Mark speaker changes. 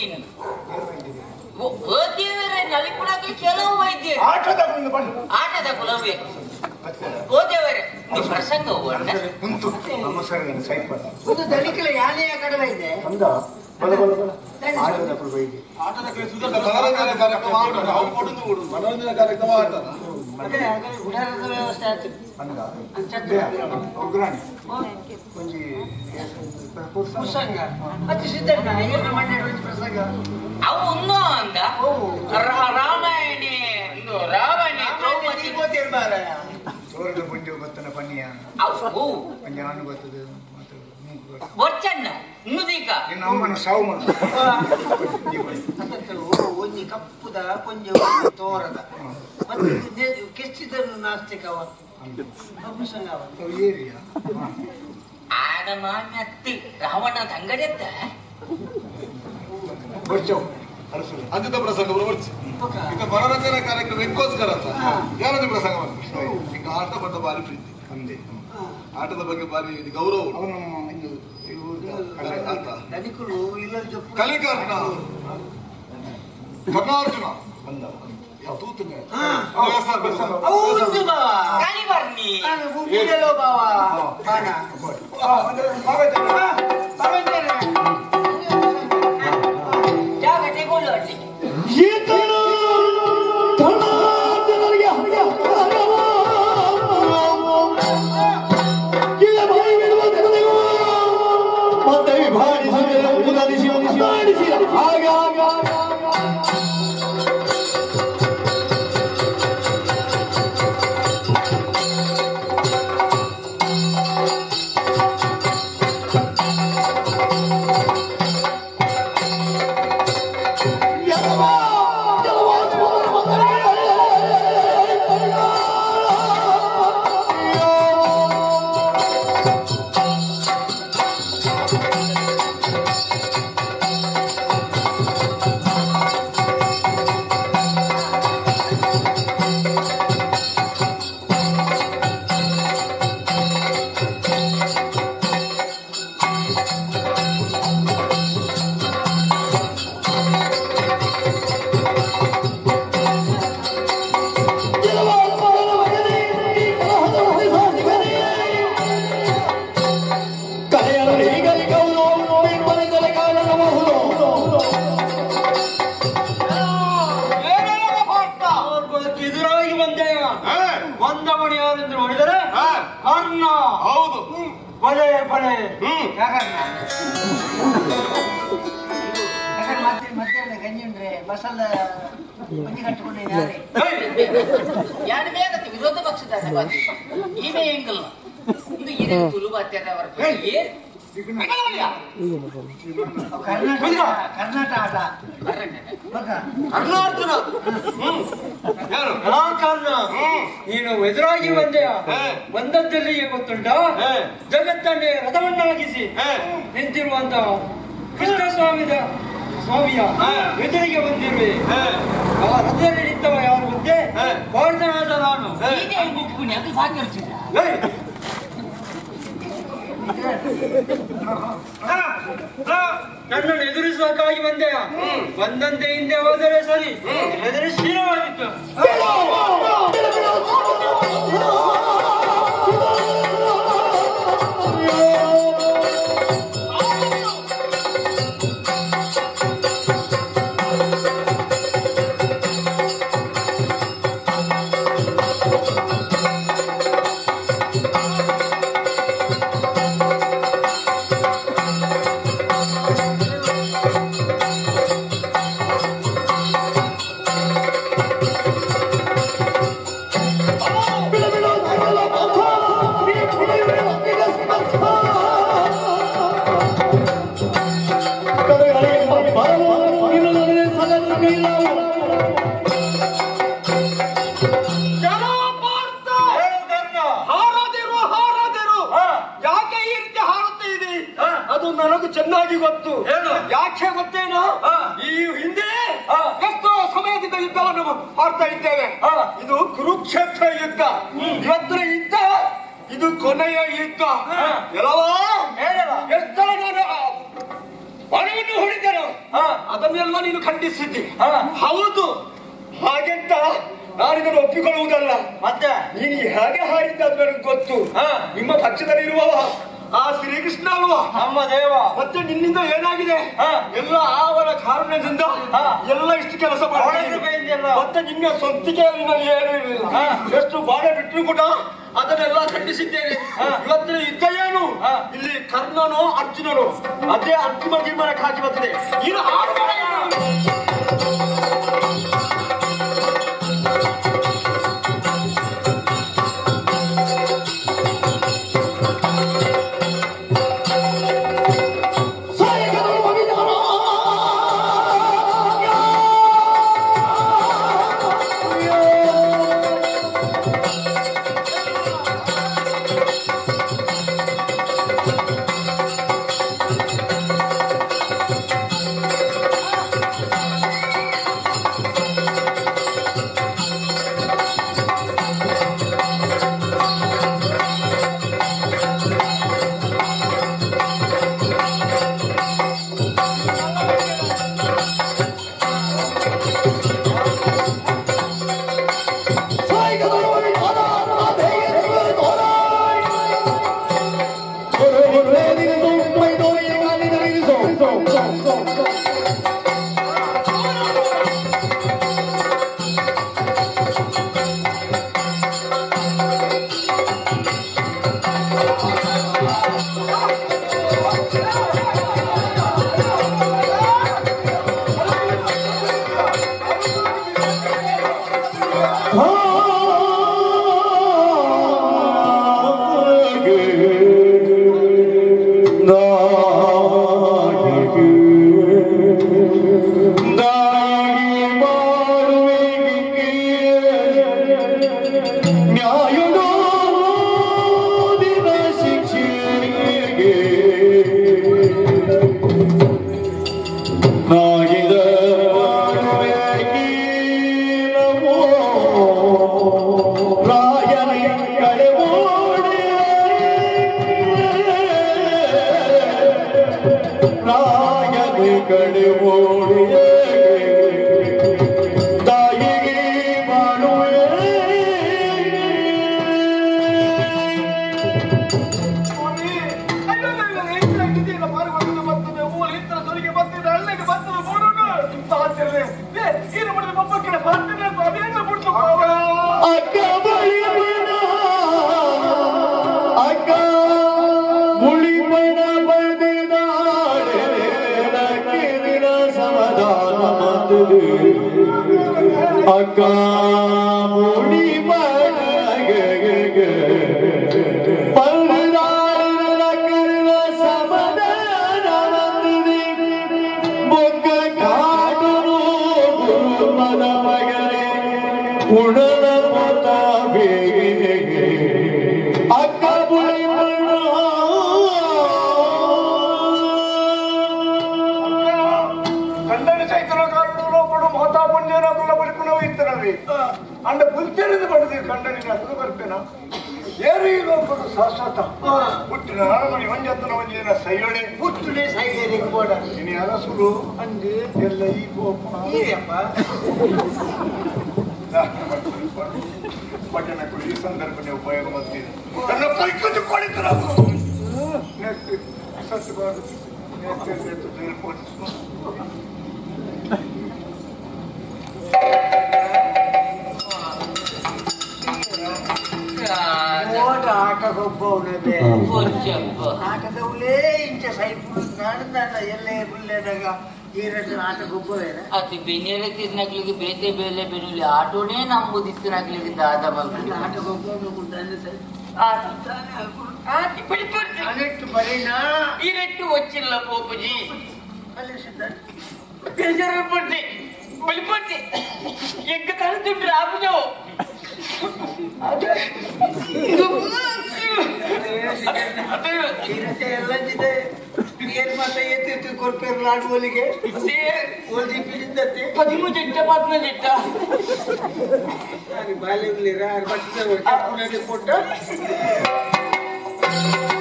Speaker 1: ನೀನು ಓ- ಓ ದೇವರೇ ನಲಿಪುಣಕ್ಕೆ ಕೆಲವು ವೈದ್ಯ
Speaker 2: ಆಟದ ಮುಂದೆ ಬಂದು
Speaker 1: ಆಟದ ಕುಲವೇ ಓ ದೇವರೇ ನೀ ಪ್ರಸಂಗ ಹೋಗೋಣ
Speaker 2: ಉಂಟು ನಮ್ಮ ಸರ್ ಸೈಡ್ ಬಂದ
Speaker 3: ಒಂದು ದಲಿಕಲ ಯಾನೆಯ ಕಡವೆ ಇದೆ
Speaker 2: ಅಂದ ಬಲ ಬಲ ಬಲ ಆಟದ ಕುಲ ಬೈಗೆ
Speaker 4: ಆಟದ ಸುಧಾರ ಮನೋರಂಜನೆ ಕಾರ್ಯಕ್ರಮ ಆಟದ ಅವು ಕೊಡುದು ಕೊಡುದು ಮನೋರಂಜನೆ ಕಾರ್ಯಕ್ರಮ ಆಟದ
Speaker 3: ಅದೇ ಹಾಗೆ ಗುಡಾರದ ವ್ಯವಸ್ಥೆ ಆಯ್ತು
Speaker 2: ಅಂದ
Speaker 3: ಛತ್ರ
Speaker 2: ಒಗ್ರಾಣಿ ಒಂಜಿ
Speaker 3: ಪ್ರಸಂಗ ಅತಿ ಸಿದ್ಧಣ್ಣ ಏನು ಮಂಡ್ಯ ಪ್ರಸಂಗ
Speaker 1: ಅವು ಉನ್ನೋ ಅಂದ ರಾ- ರಾಮಾಯಣಿ ಒಂದು ರಾವಣ ದ್ರೌಪದಿ
Speaker 2: ತೋರದ ಪುಂಜ ಗೊತ್ತನ ಪನ್ನಿಯ
Speaker 1: ಅವು
Speaker 2: ಪಂಜ ಹಣ್ಣು ಗೊತ್ತದು ಮತ್ತು ಮೂಗು ಗೊತ್ತು.
Speaker 1: ಬೊಚ್ಚನ್ನ ಇನ್ನುದೀಗ
Speaker 2: ನಿನ್ನ ಅಮ್ಮನ ಸಾವು ಮಾಡು.
Speaker 3: ಅದಕ್ಕೆ ಒಂಜಿ ಕಪ್ಪುದ ಕೊಂಜ ತೋರದ ಮತ್ತೆ ಕೆಚ್ಚಿದನು ನಾಸ್ತಿಕವ ಪ್ರಸಂಗ ಅವ
Speaker 2: ಅವು ಏರಿಯಾ ಹಾ.
Speaker 1: ಆಡ ಮಾನ್ಯತ್ತಿ ರಾವಣ ಅಂಗಡಿ ಅತ್ತ
Speaker 2: ಬರ್ಚವು ಅರಸು
Speaker 4: ಅಂದಿದ್ದ ಪ್ರಸಂಗ ಬರ್ಚಿ
Speaker 3: ಪಕ್ಕ.
Speaker 4: ಈಗ ಮನೋರಂಜನೆ ಕಾರ್ಯಕ್ರಮ ಹೆಂಗೋಸ್ಕರ ಅಂತ ಯಾರೊಂದು ಪ್ರಸಂಗ ಬಂತು ಈಗ ಆಟ ಬಂದ ಬಾರಿ ಪ್ರೀತಿ
Speaker 2: ಅಂದೆ
Speaker 4: ಆಟದ ಬಗ್ಗೆ ಬಾರಿ ಗೌರವ ಉಂಟು.
Speaker 2: ಅವನು ಇದು ಇವ್ರ್ದು
Speaker 4: ಕಲೆ ಆತ
Speaker 3: ಧನಿಕರು ಇಲ್ಲದ ಜಪ್ಪು
Speaker 4: ಕಲಿಕರ್ಣ ಕರ್ಣಾರ್ಜುನ
Speaker 2: ಬಂದ
Speaker 4: ಯಾವ ತೂತನೆ
Speaker 3: ಹಾ.
Speaker 4: ಅವ ಹೆಸರು ಬೇಡ.
Speaker 3: ಹೌದು ಬಾವ
Speaker 1: ಕಲಿಬರ್ನಿ
Speaker 3: ನಾನು ಭೂಮಿಯಲ್ಲೋ ಬಾವ ಬಾಣ
Speaker 1: ಜಾಗ ತೆಗೊಳ್ಳು ಅಡ್ಡಿ
Speaker 5: ಈತನು ಕರ್ನಾಟಕರಿಗೆ ಹರಿಯ ಹರಯವ. ಗಿಡ ಬಾಯಿ ಬಿಡುವ ತೆರೆದೆವು. ಮತ್ತೆ ವಿಭಾಗಿಸಿದ ಉದರಿಸಿ ಮಾತಾಡಿಸಿದ ಆಗ ಆಗ ಯಲವಾ ಯಲವಾ ಸೋದರ ಯಲವಾ ಸೋದರ ಮಗನೇ ಕಲಹದ ವಹಿಸಾದಿಗನೇ ಕಲೆಯಲು ಹೀಗಲಿಕವನು ನಿರ್ಮಲಿತಲೆ ಕಾರಣಬಹುದು
Speaker 3: ಎದುರಾಗಿ ಬಂದೇವ
Speaker 4: ಹಾ,
Speaker 3: ಒಂದ ಮಣಿ ಯಾರೆಂದ್ರೆ ಹೊಡೆದರೆ
Speaker 4: ಹಾ,
Speaker 3: ಅನ್ನ
Speaker 4: ಹೌದು
Speaker 3: ಬಲೆ ಬಲೆ
Speaker 4: ಹ್ಮ್
Speaker 3: ಯಾಕಣ್ಣ ಯಾಕಂದ್ರೆ ಮತ್ತೆ ಮಧ್ಯಾಹ್ನ ಗಂಜಿ ಉಂಡ್ರೆ ಬಸಲ್ಲ ಮಂಜಿ ಕಟ್ಟಿಕೊಂಡೆ ಯಾರೇ
Speaker 1: ಎರಡು ಬೇಗತ್ತೆ ವಿರೋಧ ಪಕ್ಷದ ಸಭಾಗಿ ಇವೆ ಹೆಂಗಲ್ಲ ಇದು ಇದೆ ತುಳು ಬಾತ್ಯದವರ
Speaker 3: ಕರ್ನಾಟಕ ಕರ್ನಾಟಕ ಆಟ ಮಗ
Speaker 4: ಅರ್ಜುನ ಯಾರು
Speaker 3: ಕಾರಣ ನೀನು ಎದುರಾಗಿ ಬಂದೆಯ ಬಂದದ್ದೆಲ್ಲಿಗೆ ಗೊತ್ತುಂಟ ಜಗತ್ತನ್ನೇ ರಥವನ್ನಾಗಿಸಿ ನಿಂತಿರುವಂತ ಕೃಷ್ಣ ಸ್ವಾಮಿದ ಸ್ವಾಮಿಯ ಎದುರಿಗೆ ಬಂದಿರುವೆ ಆ ರಥದಲ್ಲಿ ನಿಂತವ ಯಾರು ಗೊತ್ತೇ ಪಾರ್ಧನಾದ ನಾನು
Speaker 1: ಇದೆ ಮುಕ್ಕುಣಿ ಅದು ಭಾಗ್ಯ
Speaker 3: ಏಯ್! ನನ್ನನ್ನು ಎದುರಿಸುವುದಕ್ಕಾಗಿ ಬಂದೆಯ ಬಂದಂತೆ ಹಿಂದೆ ಹೋದರೆ ಸರಿ ಇಲ್ಲದರೆ ಶೀಲವಾಗಿತ್ತು
Speaker 5: ಹಾರದಿರು ಹಾರದಿರು ಯಾಕೆ ಈ ರೀತಿ ಹಾರುತ್ತಾ ಇದೆ ಅದು ನನಗೂ ಚೆನ್ನಾಗಿ ಗೊತ್ತು ಯಾಕೆ ಗೊತ್ತೇನು ಈ ಹಿಂದೆ ಎಷ್ಟೋ ಸಮಯದಿಂದ ಯುದ್ಧವನ್ನು ಮಾಡ್ತಾ ಇದ್ದೇವೆ ಇದು ಕುರುಕ್ಷೇತ್ರ ಯುದ್ಧ ಇವತ್ತಿನ ಯುದ್ಧ ಇದು ಕೊನೆಯ ಯುದ್ಧ ಎಲ್ಲವಾ ಎಷ್ಟೋ ನಾನು ಆ, ಬಲವನ್ನು ಹೊಡಿದೆನು ಅದನ್ನೆಲ್ಲ ನೀನು ಖಂಡಿಸಿದ್ದಿ ಹೌದು ಹಾಗೆಂತ ನಾನಿದನ್ನು ಒಪ್ಪಿಕೊಳ್ಳುವುದಲ್ಲ
Speaker 6: ಮತ್ತೆ
Speaker 5: ನೀನು ಹೇಗೆ ಹಾರಿದ್ದ ಅದು ನನಗೆ ಗೊತ್ತು ನಿಮ್ಮ ಪಕ್ಷದಲ್ಲಿರುವವ ಆ ಶ್ರೀಕೃಷ್ಣ ಅಲ್ವಾ
Speaker 6: ನಮ್ಮ ದೇವ
Speaker 5: ಮತ್ತೆ ನಿನ್ನಿಂದ ಏನಾಗಿದೆ ಎಲ್ಲ ಅವರ ಕಾರಣದಿಂದ ಎಲ್ಲ ಇಷ್ಟು ಕೆಲಸ
Speaker 6: ಅವಳ
Speaker 5: ಮಾಡಿದ್ದೀನಿ.
Speaker 6: ಕೃಪೆಯಿಂದೆಲ್ಲ.
Speaker 5: ಮತ್ತೆ ನಿನ್ನ ಸ್ವಂತಿಕೆಯಲ್ಲಿ ನಾನು ಏನೂ ಇಲ್ಲ ಎಷ್ಟು ಬಾಣ ಬಿಟ್ಟರು ಕೂಡ ಅದನ್ನೆಲ್ಲ ಖಂಡಿಸಿದ್ದೇನೆ ಇವತ್ತಿನ ಯುದ್ಧ ಏನು ಇಲ್ಲಿ ಕರ್ಣನು ಅರ್ಜುನನು ಅದೇ ಅಂತಿಮ ತೀರ್ಮಾನಕ್ಕೆ ಹಾಕಿ ಬರ್ತದೆ ಇದು ಆಡುವ ಏನು?
Speaker 7: ಕಡೆ ಓಡಿಯೇ ತಾಯಿಗೆ ಮಾಡುವೆ
Speaker 5: ಸ್ವಾಮಿ, ಅಯ್ಯೋ, ಅಯ್ಯೋ, ಅಯ್ಯೋ, ಇಷ್ಟಾಗಿದೆಯಲ್ಲ, ಬಾರಿ ಬರ್ತದೆ, ಬರ್ತದೆ, ಊರು ಇತ್ತರ ಸೊಲಿಗೆ ಬರ್ತದೆ, ಹಳ್ಳಿಗೆ ಬರ್ತದೆ, ಬೋರುಂಡು. ಸಾಧ್ಯವಿಲ್ಲ. ಏ, ಏನು ಮಾಡಿದ್ರೆ ಮೊಮ್ಮಕ್ಕಳ ಬರ್ತದೆ ಅಂತ ಅದೇನು ಬಿಡ್ತು ಪಾಪ?
Speaker 7: ಅಕ್ಕ ಬಳಿಬಣ ಅಕ್ಕ ಮುಳಿಬಣ ಬದಿದಾಡೆ ಕಿರಿನ ಸಮಾಧಾನ ಬಂದದು ಅಕ್ಕ ಮುಳಿಬಣ ಪಲ್ದಾಡಿನ ಕಿರಿನ ಸಮಾಧಾನ ಬಂದದು ಬೊಕ್ಕ ಕಾಡುರು ಗುರುಮನ ಮಗನೇ ಉಡಲ ಪೊತ ಬೇಗಿನೆಗೆ ಅಕ್ಕ ಬುಳಿ
Speaker 5: ಕಂಡನ ಚೈತನ ಕಾರಣ ಕೊಡು ಮಹತಾ ಪುಣ್ಯನ ಕುಲ ಬಲಿಪುನವು ಇತ್ತನವಿ ಅಂಡ ಬುದ್ಧಿರಿದು ಬಡದಿ ಕಂಡನಿಗೆ ಅದು ಬರ್ತೇನ ಏರು ಈ ಲೋಕಡು ಶಾಶ್ವತ ಹುಟ್ಟಿನ ಅರಮನೆ ಒಂಜತ್ತನ ಒಂದಿನ ಸೈಯೊಡೆ
Speaker 3: ಹುಟ್ಟುನೇ ಸೈಲೇರಿ ಬೋಡ
Speaker 5: ಇನಿ ಅರಸುರು
Speaker 3: ಅಂದು
Speaker 5: ಎಲ್ಲ ಈ ಗೋಪ
Speaker 3: ಈರಪ್ಪ
Speaker 5: ಭಜನಗಳು ಈ ಸಂದರ್ಭದಲ್ಲಿ ಉಪಯೋಗ ಮಾಡ್ತೀನಿ ನನ್ನ ಕೈಕೊಂಡು ಕೊಡಿತರ ಸತ್ಯವಾದ
Speaker 3: ಬೋಡ ಆಟ ಒಬ್ಬವನದೇ
Speaker 1: కొంచెం
Speaker 3: ಆಟದವಲೇ ಇಂಚ ಸೈಪು ನಾನು ನನ್ನ ಎಲ್ಲೇ ಬುಲ್ಲೆದಾಗ ಈ ರಜನ ಆಟ ಗೊಬ್ಬವೇನ
Speaker 1: అది బెన్నెల తిరిగినట్లకి బేతే బేలే బెనులి ఆటోనే నమ్ముదిస్తున్నట్లకి దాదా మగ్గులు
Speaker 3: ಆಟ ಗೊಬ್ಬವನು ಗುಡ್ಡನ್ನು ಸೈ
Speaker 1: పడిపోతుంది
Speaker 3: ಅನೆಟ್ಟು ಬರೀನಾ
Speaker 1: ఈ రెట్టు వచ్చిల్ల పోపుజీ
Speaker 3: ಅಲ್ಲಿ ಸಿದ್ಧ
Speaker 1: బేజారు పట్టి పడిపోతే ఎక్క తలుతుంటే ఆపుజో
Speaker 3: ಇರುತ್ತೆ ಎಲ್ಲ ಇದೆ ಏನ್ ಮಾತ ಎತ್ತಿ ಕೊಡ್ಪೇರು ಆಡುವಲಿಗೆ ಓದಿ ಬಿಡಿದ್ದತ್ತೆ
Speaker 1: పదిమూ చెట్ట పద్మ చెట్ట
Speaker 3: ಬಾಲ್ಯ ಬಟ್ಟೆ ಕೊಟ್ಟ